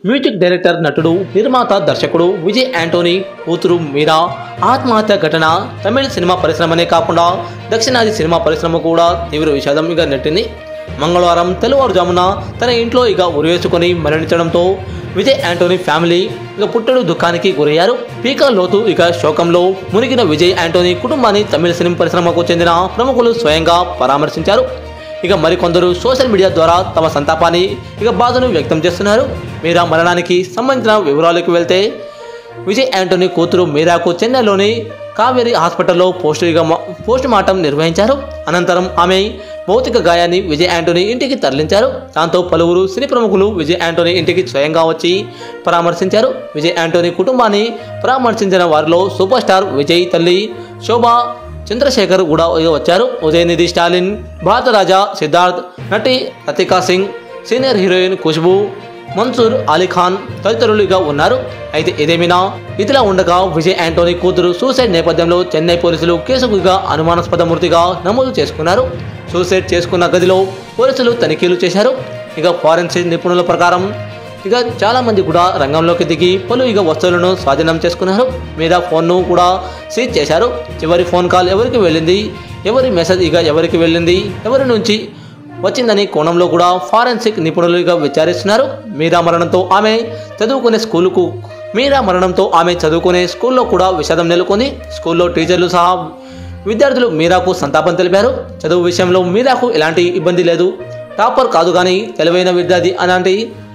music director నటుడు నిర్మాత దర్శకుడు విజయ్ యాంటోనీ కూతురు మీరా ఆత్మహత్య ఘటన తమిళ సినిమా పరిశ్రమనే కాకుండా దక్షిణాది సినిమా పరిశ్రమ కూడా తీవ్ర విషాదంగా నెట్టింది మంగళవారం తెల్లవారుజామున తన ఇంట్లో ఇక ఉరివేసుకొని మరణించడంతో విజయ్ యాంటోనీ ఫ్యామిలీ ఇక పుట్టడు దుఃఖానికి గురయ్యారు పీకా లోతు ఇక శోకంలో మునిగిన విజయ్ యాంటోనీ కుటుంబాన్ని తమిళ సినిమా పరిశ్రమకు చెందిన ప్రముఖులు స్వయంగా పరామర్శించారు ఇక మరికొందరు సోషల్ మీడియా ద్వారా తమ సంతాపాన్ని ఇక బాధను వ్యక్తం చేస్తున్నారు మీరా మరణానికి సంబంధించిన వివరాలకు వెళ్తే విజయ్ యాంటోనీ కూతురు మీరాకు చెన్నైలోని కావేరి హాస్పిటల్లో పోస్టుగా పోస్ట్ మార్టం నిర్వహించారు అనంతరం ఆమె భౌతిక గాయాన్ని విజయ్ యాంటోనీ ఇంటికి తరలించారు దాంతో పలువురు సినీ ప్రముఖులు విజయ్ యాంటోనీ ఇంటికి స్వయంగా వచ్చి పరామర్శించారు విజయ్ యాంటోనీ కుటుంబాన్ని పరామర్శించిన వారిలో సూపర్ స్టార్ విజయ్ తల్లి శోభా చంద్రశేఖర్ కూడా వచ్చారు ఉదయనిధి స్టాలిన్ భారతరాజా సిద్ధార్థ్ నటి రతికా సింగ్ సీనియర్ హీరోయిన్ ఖుష్బు మన్సూర్ అలీఖాన్ తదితరులుగా ఉన్నారు అయితే ఇదేమైనా ఇదిలా ఉండగా విజయ్ యాంటోనీ కూతురు సూసైడ్ నేపథ్యంలో చెన్నై పోలీసులు కేసుగా అనుమానాస్పద మృతిగా నమోదు చేసుకున్నారు సూసైడ్ చేసుకున్న గదిలో పోలీసులు తనిఖీలు చేశారు ఇక ఫారెన్సిక్ నిపుణుల ప్రకారం ఇక చాలా మంది కూడా రంగంలోకి దిగి పలు ఇక వస్తువులను స్వాధీనం చేసుకున్నారు మీద ఫోన్ను కూడా సీజ్ చేశారు చివరి ఫోన్ కాల్ ఎవరికి వెళ్ళింది ఎవరి మెసేజ్ ఇక ఎవరికి వెళ్ళింది ఎవరి నుంచి వచ్చిందని కోణంలో కూడా ఫారెన్సిక్ నిపుణులుగా విచారిస్తున్నారు మీరా మరణంతో ఆమె చదువుకునే స్కూలుకు మీరా మరణంతో ఆమె చదువుకునే స్కూల్లో కూడా విషాదం నెలకొని స్కూల్లో టీచర్లు సహా విద్యార్థులు మీరాకు సంతాపం తెలిపారు చదువు విషయంలో మీరాకు ఎలాంటి ఇబ్బంది లేదు టాపర్ కాదు కానీ తెలివైన విద్యార్థి అలాంటి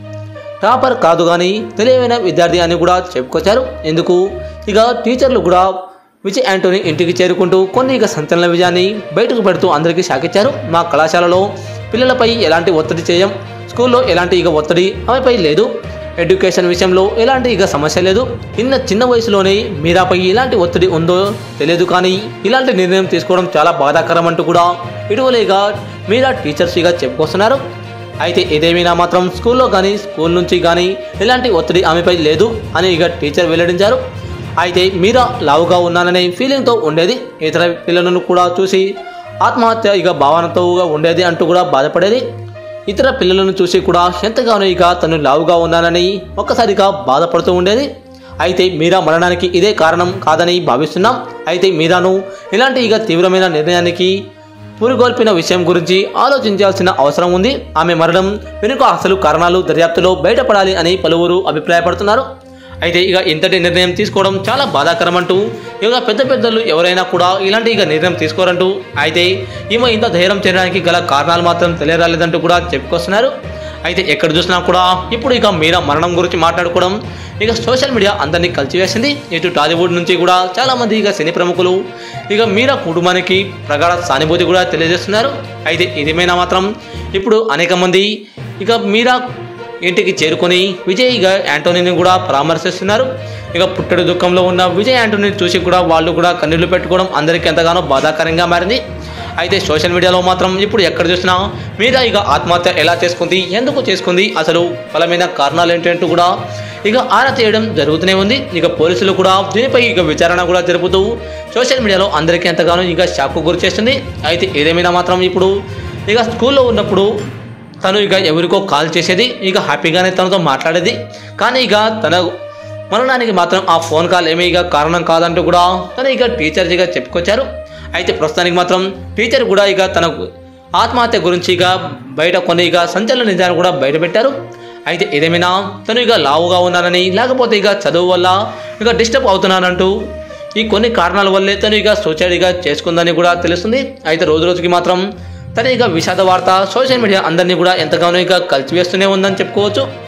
టాపర్ కాదు కానీ తెలివైన విద్యార్థి అని కూడా చెప్పుకొచ్చారు ఎందుకు ఇక టీచర్లు కూడా విజయ్ యాంటోనీ ఇంటికి చేరుకుంటూ కొన్ని ఇక సంచలన విజయాన్ని బయటకు పెడుతూ అందరికీ షాకిచ్చారు మా కళాశాలలో పిల్లలపై ఎలాంటి ఒత్తిడి చేయం స్కూల్లో ఎలాంటి ఇక ఒత్తిడి ఆమెపై లేదు ఎడ్యుకేషన్ విషయంలో ఎలాంటి ఇక సమస్య లేదు ఇన్న చిన్న వయసులోనే మీరాపై ఎలాంటి ఒత్తిడి ఉందో తెలియదు కానీ ఇలాంటి నిర్ణయం తీసుకోవడం చాలా బాధాకరం అంటూ కూడా ఇటీవలేగా మీరా టీచర్స్ ఇక చెప్పుకొస్తున్నారు అయితే ఏదేమైనా మాత్రం స్కూల్లో కానీ స్కూల్ నుంచి కానీ ఎలాంటి ఒత్తిడి ఆమెపై లేదు అని ఇక టీచర్ వెల్లడించారు అయితే మీరా లావుగా ఉన్నాననే ఫీలింగ్తో ఉండేది ఇతర పిల్లలను కూడా చూసి ఆత్మహత్య ఇక భావనతో ఉండేది అంటూ కూడా బాధపడేది ఇతర పిల్లలను చూసి కూడా ఎంతగానో ఇక తను లావుగా ఉన్నానని ఒక్కసారిగా బాధపడుతూ ఉండేది అయితే మీరా మరణానికి ఇదే కారణం కాదని భావిస్తున్నాం అయితే మీరాను ఇలాంటి ఇక తీవ్రమైన నిర్ణయానికి పురుగొల్పిన విషయం గురించి ఆలోచించాల్సిన అవసరం ఉంది ఆమె మరణం వెనుక అసలు కారణాలు దర్యాప్తులో బయటపడాలి అని పలువురు అభిప్రాయపడుతున్నారు అయితే ఇక ఇంతటి నిర్ణయం తీసుకోవడం చాలా బాధాకరం అంటూ ఇక పెద్ద పెద్దలు ఎవరైనా కూడా ఇలాంటి ఇక నిర్ణయం తీసుకోరంటూ అయితే ఈమె ఇంత ధైర్యం చేయడానికి గల కారణాలు మాత్రం తెలియరాలేదంటూ కూడా చెప్పుకొస్తున్నారు అయితే ఎక్కడ చూసినా కూడా ఇప్పుడు ఇక మీరా మరణం గురించి మాట్లాడుకోవడం ఇక సోషల్ మీడియా అందరినీ కలిసివేసింది ఇటు టాలీవుడ్ నుంచి కూడా చాలామంది ఇక సినీ ప్రముఖులు ఇక మీరా కుటుంబానికి ప్రగాఢ సానుభూతి కూడా తెలియజేస్తున్నారు అయితే ఇదేమైనా మాత్రం ఇప్పుడు అనేక మంది ఇక మీరా ఇంటికి చేరుకొని విజయ్ ఇక యాంటోనీని కూడా పరామర్శిస్తున్నారు ఇక పుట్టడు దుఃఖంలో ఉన్న విజయ్ యాంటోనీని చూసి కూడా వాళ్ళు కూడా కన్నీళ్లు పెట్టుకోవడం అందరికీ ఎంతగానో బాధాకరంగా మారింది అయితే సోషల్ మీడియాలో మాత్రం ఇప్పుడు ఎక్కడ చూసినా మీరా ఇక ఆత్మహత్య ఎలా చేసుకుంది ఎందుకు చేసుకుంది అసలు బలమైన కారణాలు ఏంటంటూ కూడా ఇక ఆరా తీయడం జరుగుతూనే ఉంది ఇక పోలీసులు కూడా దీనిపై ఇక విచారణ కూడా జరుపుతూ సోషల్ మీడియాలో అందరికీ ఎంతగానో ఇక షాక్ గురి చేస్తుంది అయితే ఏదేమైనా మాత్రం ఇప్పుడు ఇక స్కూల్లో ఉన్నప్పుడు తను ఇక ఎవరికో కాల్ చేసేది ఇక హ్యాపీగానే తనతో మాట్లాడేది కానీ ఇక తన మరణానికి మాత్రం ఆ ఫోన్ కాల్ ఏమీ ఇక కారణం కాదంటూ కూడా తను ఇక టీచర్ ఇక చెప్పుకొచ్చారు అయితే ప్రస్తుతానికి మాత్రం టీచర్ కూడా ఇక తనకు ఆత్మహత్య గురించి ఇక బయట కొన్ని ఇక సంచలన నిజాలు కూడా బయట పెట్టారు అయితే ఏదేమైనా తను ఇక లావుగా ఉన్నానని లేకపోతే ఇక చదువు వల్ల ఇక డిస్టర్బ్ అవుతున్నానంటూ ఈ కొన్ని కారణాల వల్లే తను ఇక సూసైడ్ ఇక చేసుకుందని కూడా తెలుస్తుంది అయితే రోజు రోజుకి మాత్రం తన ఇక విషాద వార్త సోషల్ మీడియా అందరినీ కూడా ఎంతగానో ఇక కలిసివేస్తూనే ఉందని చెప్పుకోవచ్చు